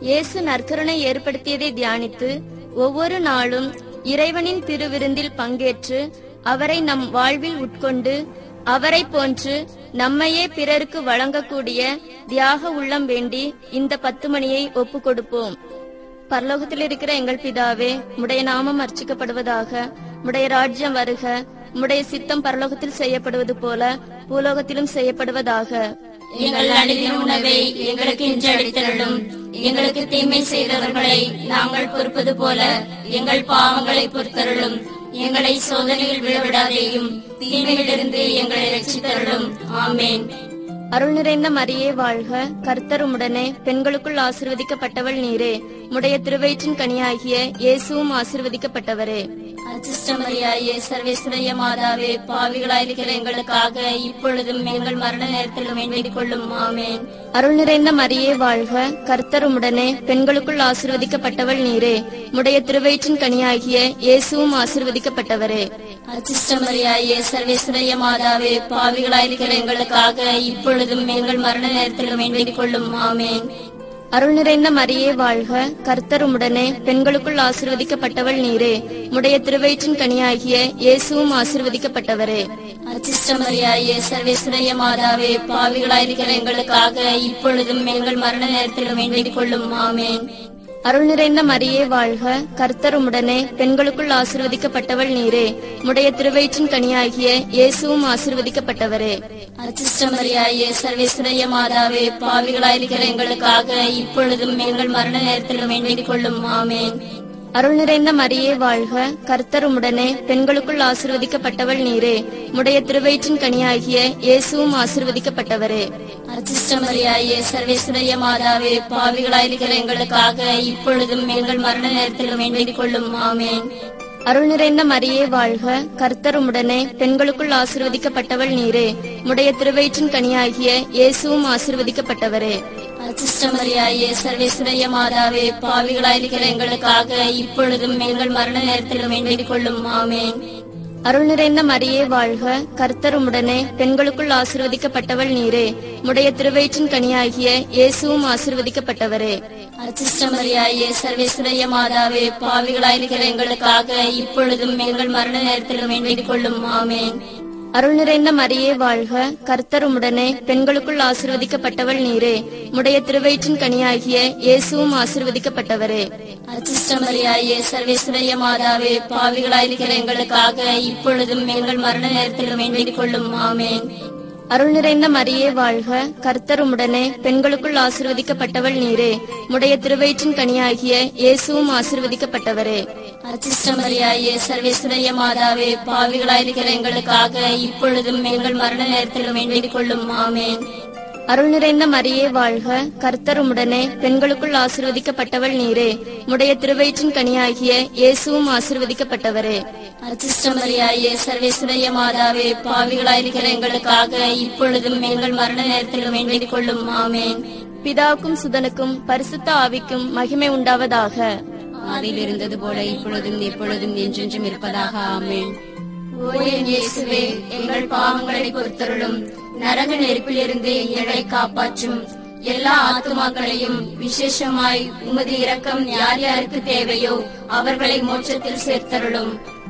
இயேசு நற்கருணை ஏற்படுத்தியதை தியானித்து ஒவ்வொரு நாளும் இறைவனின் திருவிருந்தில் பங்கேற்று அவரை நம் வாழ்வில் உட்கொண்டு அவரை போன்று நம்மையே பிறருக்கு வழங்கக்கூடிய தியாக உள்ளம் வேண்டி இந்த பத்து மணியை ஒப்பு கொடுப்போம் பரலோகத்தில் இருக்கிற எங்கள் பிதாவே உடைய நாமம் அர்ச்சிக்கப்படுவதாக உடைய ராஜ்யம் வருக உடைய சித்தம் பரலோகத்தில் செய்யப்படுவது போல பூலோகத்திலும் செய்யப்படுவதாக எங்கள் அனுதின உணவை எங்களுக்கு இன்று அளித்தருளும் எங்களுக்கு தீமை செய்தவர்களை நாங்கள் பொறுப்பது போல எங்கள் பாவங்களை பொறுத்தருளும் எங்களை சோதனையில் விழவிடாதேயும் தீமையிலிருந்து எங்களை ரட்சித்தருளும் ஆமேன் அருள் நிறைந்த மரியே வாழ்க கர்த்தர் உம்முடனே பெண்களுக்குள் ஆசிர்வதிக்கப்பட்டவள் நீரே உடைய திருவயிற்றின் கனியாகிய இயேசுவும் ஆசிர்வதிக்கப்பட்டவரே அச்சிஷ்டமரியாயே சர்வேஸ்வரிய மாதாவே பாவிகளாயிருக்கிற எங்களுக்காக இப்பொழுதும் எங்கள் மரண நேரத்திலும் வேண்டிக் கொள்ளும் ஆமேன் அருள் நிறைந்த மரியே வாழ்க கர்த்தர் உம்முடனே பெண்களுக்குள் ஆசிர்வதிக்கப்பட்டவள் நீரே உடைய திருவயிற்றின் கனியாகிய இயேசுவும் ஆசிர்வதிக்கப்பட்டவரே அச்சிஷ்டமரியாயே சர்வேஸ்வரிய மாதாவே பாவிகளாயிருக்கிற எங்களுக்காக இப்பொழுதும் எங்கள் மரண நேரத்திலும் வேண்டிக் கொள்ளும் ஆமேன் அருள் நிறைந்த மரியே வாழ்க கர்த்தர் உம்முடனே பெண்களுக்குள் ஆசிர்வதிக்கப்பட்டவள் நீரே உடைய திருவயிற்றின் கனியாகிய இயேசுவும் ஆசிர்வதிக்கப்பட்டவரே அச்சிஷ்டமரியாயே சர்வேஸ்வரிய மாதாவே பாவிகளாயிருக்கிற எங்களுக்காக இப்பொழுதும் எங்கள் மரண நேரத்திலும் வேண்டிக் கொள்ளும் ஆமேன் அருள் நிறைந்த மரியே வாழ்க கர்த்தர் உம்முடனே பெண்களுக்குள் ஆசிர்வதிக்கப்பட்டவள் நீரே உடைய திருவயிற்றின் கனியாகிய இயேசுவும் ஆசிர்வதிக்கப்பட்டவரே அச்சிஷ்டமரியாயே சர்வேஸ்வரிய மாதாவே பாவிகளாயிருக்கிற எங்களுக்காக இப்பொழுதும் எங்கள் மரண நேரத்திலும் வேண்டிக் கொள்ளும் ஆமேன் அருள் நிறைந்த மரியே வாழ்க கர்த்தர் உம்முடனே பெண்களுக்குள் ஆசிர்வதிக்கப்பட்டவள் நீரே உடைய திருவயிற்றின் கனியாகிய இயேசுவும் ஆசிர்வதிக்கப்பட்டவரே அச்சிஷ்டமரியாயே சர்வேஸ்வரிய மாதாவே பாவிகளாயிருக்கிற எங்களுக்காக இப்பொழுதும் எங்கள் மரண நேரத்திலும் வேண்டிக் கொள்ளும் ஆமேன் அருள் நிறைந்த மரியே வாழ்க கர்த்தர் உம்முடனே பெண்களுக்குள் ஆசிர்வதிக்கப்பட்டவள் நீரே உடைய திருவயிற்றின் கனியாகிய இயேசுவும் ஆசிர்வதிக்கப்பட்டவரே அச்சிஷ்டமரியாயே சர்வேஸ்வரிய மாதாவே பாவிகளாயிருக்கிற எங்களுக்காக இப்பொழுதும் எங்கள் மரண நேரத்திலும் வேண்டிக் கொள்ளும் ஆமேன் அருள் நிறைந்த மரியே வாழ்க கர்த்தர் உம்முடனே பெண்களுக்குள் ஆசிர்வதிக்கப்பட்டவள் நீரே உடைய திருவயிற்றின் கனியாகிய இயேசுவும் ஆசிர்வதிக்கப்பட்டவரே அச்சிஷ்டமரியாயே சர்வேஸ்வரிய மாதாவே பாவிகளாயிருக்கிற எங்களுக்காக இப்பொழுதும் எங்கள் மரண நேரத்திலும் வேண்டிக் கொள்ளும் ஆமேன் அருள் நிறைந்த மரியே வாழ்க கர்த்தர் உம்முடனே பெண்களுக்குள் ஆசிர்வதிக்கப்பட்டவள் நீரே உடைய திருவயிற்றின் கனியாகிய இயேசுவும் ஆசிர்வதிக்கப்பட்டவரே அச்சிஷ்டமரியாயே சர்வேஸ்வரிய மாதாவே பாவிகளாயிருக்கிற எங்களுக்காக இப்பொழுதும் எங்கள் மரண நேரத்திலும் வேண்டிக் கொள்ளும் ஆமேன் அருள் நிறைந்த மரியே வாழ்க கர்த்தர் உம்முடனே பெண்களுக்குள் ஆசிர்வதிக்கப்பட்டவள் நீரே உடைய திருவயிற்றின் கனியாகிய இயேசுவும் ஆசிர்வதிக்கப்பட்டவரே அச்சிஷ்டமரியாயே சர்வேஸ்வரிய மாதாவே பாவிகளாயிருக்கிற எங்களுக்காக இப்பொழுதும் எங்கள் மரண நேரத்திலும் வேண்டிக் கொள்ளும் ஆமேன் அருள் நிறைந்த மரியே வாழ்க கர்த்தர் உம்முடனே பெண்களுக்குள் ஆசிர்வதிக்கப்பட்டவள் நீரே உடைய திருவயிற்றின் கனியாகிய இயேசுவும் ஆசிர்வதிக்கப்பட்டவரே அச்சிஷ்டமரியாயே சர்வேஸ்வரிய மாதாவே பாவிகளாயிருக்கிற எங்களுக்காக இப்பொழுதும் எங்கள் மரண நேரத்திலும் வேண்டிக் கொள்ளும் ஆமேன் பிதாவுக்கும் சுதனுக்கும் பரிசுத்த ஆவிக்கும் மகிமை உண்டாவதாக அதில் இருந்தது போல இப்பொழுதும் எப்பொழுதும் என்றென்றும் இருப்பதாக ஆமென் ஓ என் இயேசுவே எங்கள் பாவங்களை பொறுத்தருளும் நரக நெருப்பிலிருந்து எங்களை காப்பாற்றும் எல்லா ஆத்துமாக்களையும் விசேஷமாய் உமது இரக்கம் யார் யாருக்கு தேவையோ அவர்களை மோட்சத்தில் சேர்த்தருளும்